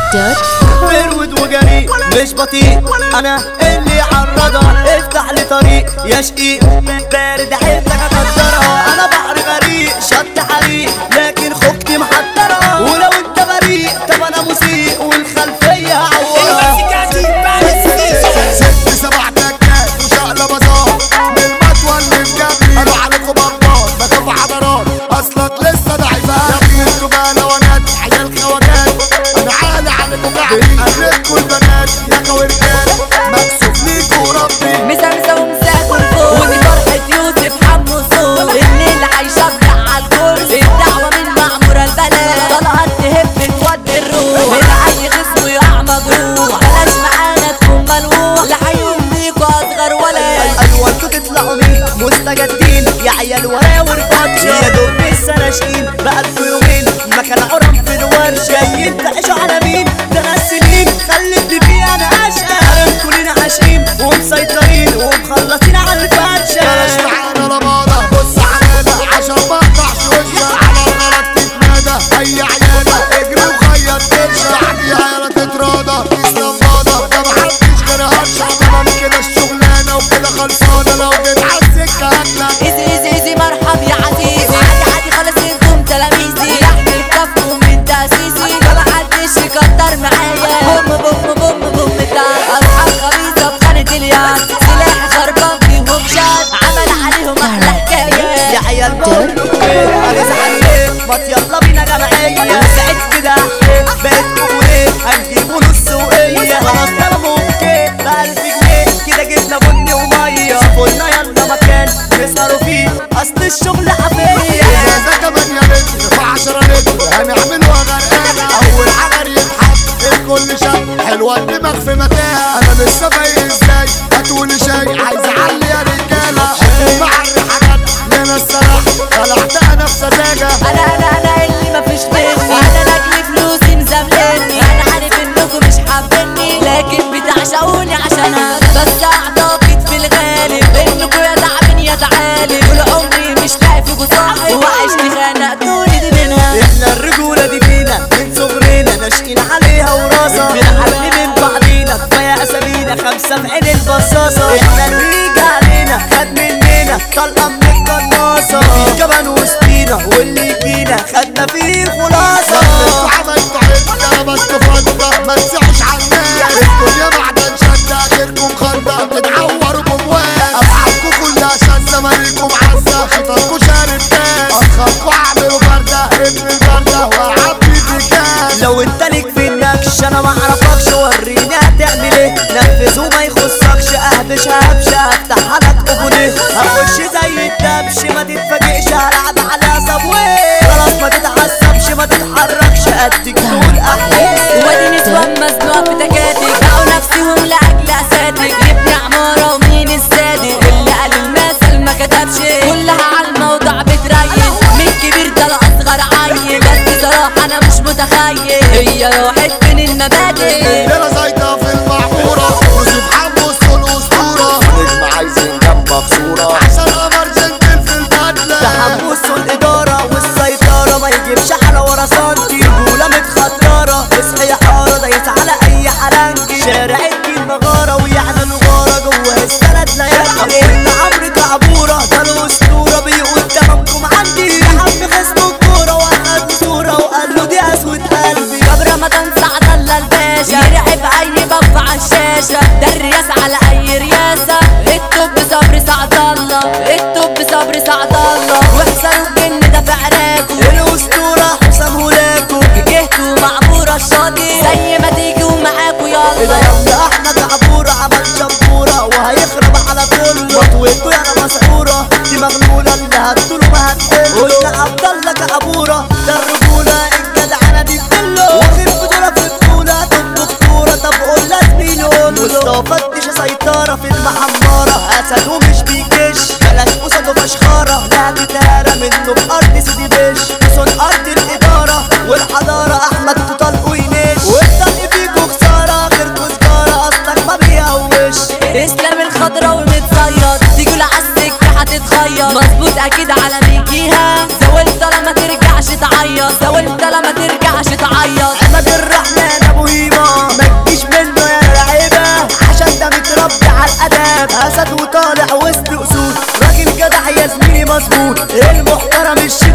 دوت فرود وجريء مش بطيء انا اللي عرضها افتح لي طريق يا شقيق بارد عيلتك اقدرها انا بحر غريق شط حريق لكن خوجتي محضرها ولو انت بريء طب انا مسيء والخلفيه هعورها ست سبع تكات وشقلة بازار من المطوى اللي في جنبي قالوا عليكم بطال ما تبقى حضارات اصلك لسه ضعيفات يا ابني انتوا بقى لونات عيال خواجات انا عالي عليكم قاعدين قلبكوا البنات يا كورجات مكسوف ليكوا ربي مسمسة ومساكن فوق ودي فرحة يوسف حمو صوت الليل هيشبع على الكرسي الدعوة من معمورة البلد طلعت تهب تودي الروح من أي خصم يقع مجروح بلاش معانا تكون ملوح لحيهم بيكوا أصغر ولد ايوه انتوا تطلعوا مين مستجدين يا عيال وراور فاتشة يا دول لسه ناشئين بقالكوا يومين مكان عرم في الورشة جايين تعيشوا على مين ده انا السنين خلتني فيه انا اشقى عارف كلنا عاشقين ومسيطرين ومخلصين على الفرشة بلاش معانا لماضة بص علينا عشان ما اقطعش وشك على الغلط تتمادى اي عيادة اجري وخيط ترشى عادي عيالة تتراضى تسلم باضة ده محدش غير هرشة تمام كده الشغلانة وكده خلصانة لو جيت عالسكة هاكلك ايزي ايزي ايزي مرحب يا عزيزي عادي عادي خلاص انتم تلاميذي يحمل كفكم من تأسيسي ما محدش يكتر معايا بوم بوم بوم بوم تعال اصحاب خبيثة بخانة اليد سلاح خربان فيهم شاد عمل عليهم احلى حكاية يا عيال بقول لكم ايه انا زعلان ما يلا بينا جمعية سعيد كده بقيت تقول ايه هنجيبوا نص وقية خلاص ده ممكن بألف جنيه كده جبنا بني ومية شوفوا لنا يلا مكان نسهروا فيه اصل الشغل حفية ازازة كمان يا لتر في عشرة لتر هنعملها غرقانة اول عمر يتحط الكل شاب حلوة الدماغ في متاهة انا لسه فايق ازاي هتقولي شاي عايز اعلي يا رجالة حبي مع الريحانات لنا الصراحة خلعت انا في سذاجة انا انا انا اللي مفيش مني انا لاجل فلوسي مزاملني انا عارف انكم مش حابيني لكن بتعشقوني عشانها بس اعتقد في الغالب انكم يا تعبين يا تعالي طول عمري مش لاقي فيكوا صاحب وعشت خنقتوني دي منها احنا الرجولة دي فينا من صغرنا ناشئين عليها وراسة بنعلي من بعضينا كفاية اسامينا خمسة في عين البصاصة احنا اللي يجي علينا خد مننا طلقة من القناصة في جبل وسطينا واللي يجينا خدنا فيه الخلاصة انتوا عملتوا عدة بس فضة ما تسعوش عالناس الدنيا معدن شدة غيركم خضة بتتعوروا بمواس افعالكم كلها شاذة مالكم عزة شيطانكم شارب كاس اخافكوا اعملوا فردة ابن الفردة وعبي في كاس لو انت ليك في النكش انا ما اعرفكش وريني هتعمل ايه نفذ وما يخصكش اهبش هبش هفتح لك اغنيه هخش زي الدبش ما تتفاجئش هلعب على صبويه خلاص ما تتعصبش ما تتحركش اديك دول احلام وادي نسوان مزنوق في تكاتك باعوا نفسهم لاجل اساتك يبني عماره ومين الصادق اللي قال المثل ما كتبش كلها على الموضوع بتريح من كبير ده لاصغر عيل بس صراحه انا مش متخيل هي راحت فين المبادئ يلا زايدة في المعمورة وسبحان وصول اسطورة نجم عايزين جنبك صورة عشان قمر جنتل في البدلة تحمس الإدارة والسيطرة ما يجيبش على ورا سنتي رجولة متخطرة اصحي يا حارة دايس على أي حلنجي شارع الدين مغارة ويعني الغارة جوه السند لا يبقى إن عمرو كعبورة ده الأسطورة بيقول تمامكم عندي يا عم خصم الكورة وأخد صورة وقال له دي قسوة قلبي جاب رمضان سعد الله الباشا يرعب اي بف على الشاشه ده الرياس على اي رياسه التوب صبري سعد الله عماد الرحمن ابو هيما ما تجيش منه يا لعيبه عشان ده متربي على الادب اسد وطالع وسط اسود راجل جدع يا زميلي مظبوط المحترم الشيخ